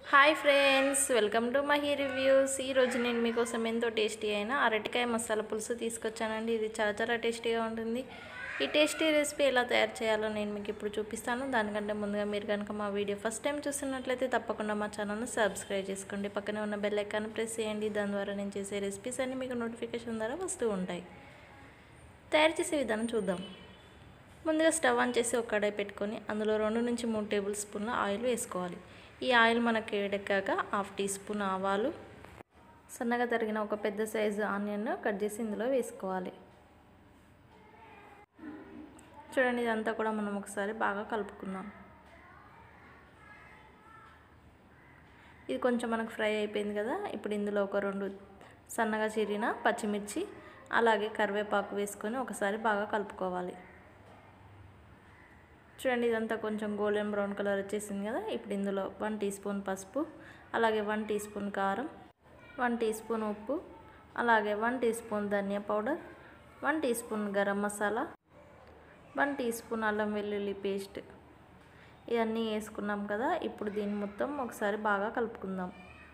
hi friends welcome to Mahi reviews ఈరోజు నేను మీకోసం ఎంతో టేస్టీ అయిన అరటికాయ మసాలా పులుసు తీసుకొచ్చానండి ఇది చాలా చాలా టేస్టీగా ఉంటుంది ఈ టేస్టీ రెసిపీ ఎలా తయారు చేయాలో నేను మీకు ఇప్పుడు చూపిస్తాను దానికంటే ముందుగా మీరు కనుక మా వీడియో ఫస్ట్ టైం చూస్తున్నట్లయితే తప్పకుండా మా ఛానల్ని సబ్స్క్రైబ్ చేసుకోండి పక్కనే ఉన్న బెల్ ఐకాన్ ప్రెస్ చేయండి దాని ద్వారా నేను చేసే రెసిపీస్ అన్నీ మీకు నోటిఫికేషన్ ద్వారా వస్తూ ఉంటాయి తయారు చేసే విధానం చూద్దాం ముందుగా స్టవ్ ఆన్ చేసి ఒక కడాయి పెట్టుకొని అందులో రెండు నుంచి మూడు టేబుల్ స్పూన్ల ఆయిల్ వేసుకోవాలి ఈ ఆయిల్ మనకి వేడెక్కాక హాఫ్ టీ స్పూన్ ఆవాలు సన్నగా తరిగిన ఒక పెద్ద సైజు ఆనియన్ కట్ చేసి ఇందులో వేసుకోవాలి చూడండి ఇదంతా కూడా మనం ఒకసారి బాగా కలుపుకుందాం ఇది కొంచెం మనకు ఫ్రై అయిపోయింది కదా ఇప్పుడు ఇందులో ఒక రెండు సన్నగా చిరిగిన పచ్చిమిర్చి అలాగే కరివేపాకు వేసుకొని ఒకసారి బాగా కలుపుకోవాలి చూడండి ఇదంతా కొంచెం గోల్డెన్ బ్రౌన్ కలర్ వచ్చేసింది కదా ఇప్పుడు ఇందులో వన్ టీ స్పూన్ పసుపు అలాగే వన్ టీ స్పూన్ కారం వన్ టీ స్పూన్ ఉప్పు అలాగే వన్ టీ స్పూన్ ధనియా powder one teaspoon garam masala one teaspoon అల్లం వెల్లుల్లి పేస్ట్ ఇవన్నీ వేసుకున్నాం కదా ఇప్పుడు దీన్ని మొత్తం ఒకసారి బాగా కలుపుకుందాం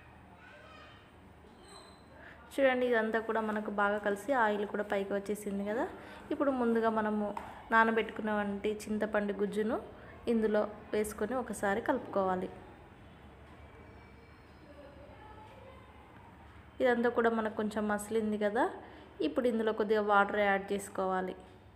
చూడండి ఇదంతా కూడా మనకు బాగా కలిసి ఆయిల్ కూడా పైకి వచ్చేసింది కదా ఇప్పుడు ముందుగా మనము నానబెట్టుకున్న వంటి చింతపండు గుజ్జును ఇందులో వేసుకొని ఒకసారి కలుపుకోవాలి ఇదంతా కూడా మనకు కొంచెం మసిలింది కదా ఇప్పుడు ఇందులో కొద్దిగా వాటర్ యాడ్ చేసుకోవాలి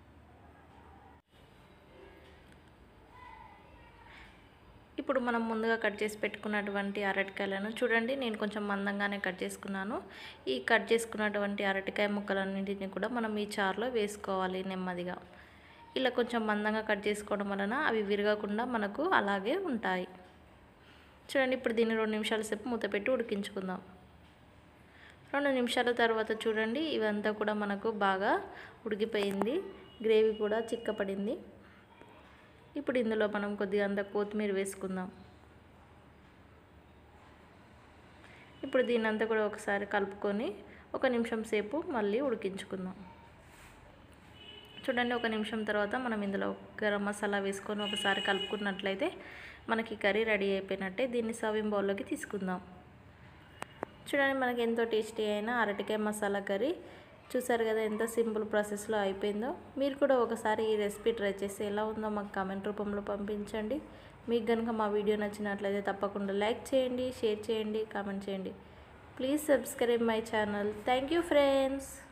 ఇప్పుడు మనం ముందుగా కట్ చేసి పెట్టుకున్నటువంటి అరటికాయలను చూడండి నేను కొంచెం మందంగానే కట్ చేసుకున్నాను ఈ కట్ చేసుకున్నటువంటి అరటికాయ ముక్కలన్నింటినీ కూడా మనం ఈ చారులో వేసుకోవాలి నెమ్మదిగా ఇలా కొంచెం మందంగా కట్ చేసుకోవడం వలన అవి విరగకుండా మనకు అలాగే ఉంటాయి చూడండి ఇప్పుడు దీన్ని రెండు నిమిషాల సేపు మూత పెట్టి ఉడికించుకుందాం రెండు నిమిషాల తర్వాత చూడండి ఇవంతా కూడా మనకు బాగా ఉడికిపోయింది గ్రేవీ కూడా చిక్కపడింది ఇప్పుడు ఇందులో మనం కొద్దిగా అంత కొత్తిమీర వేసుకుందాం ఇప్పుడు దీన్ని అంతా కూడా ఒకసారి కలుపుకొని ఒక నిమిషం సేపు మళ్ళీ ఉడికించుకుందాం చూడండి ఒక నిమిషం తర్వాత మనం ఇందులో గరం మసాలా వేసుకొని ఒకసారి కలుపుకున్నట్లయితే మనకి కర్రీ రెడీ అయిపోయినట్టే దీన్ని సర్వింగ్ బౌల్లోకి తీసుకుందాం చూడండి మనకి ఎంతో టేస్టీ అయిన అరటికాయ మసాలా కర్రీ చూసారు కదా ఎంత సింపుల్ ప్రాసెస్లో అయిపోయిందో మీరు కూడా ఒకసారి ఈ రెసిపీ ట్రై చేసి ఎలా ఉందో మాకు కామెంట్ రూపంలో పంపించండి మీకు కనుక మా వీడియో నచ్చినట్లయితే తప్పకుండా లైక్ చేయండి షేర్ చేయండి కామెంట్ చేయండి please subscribe my channel thank you friends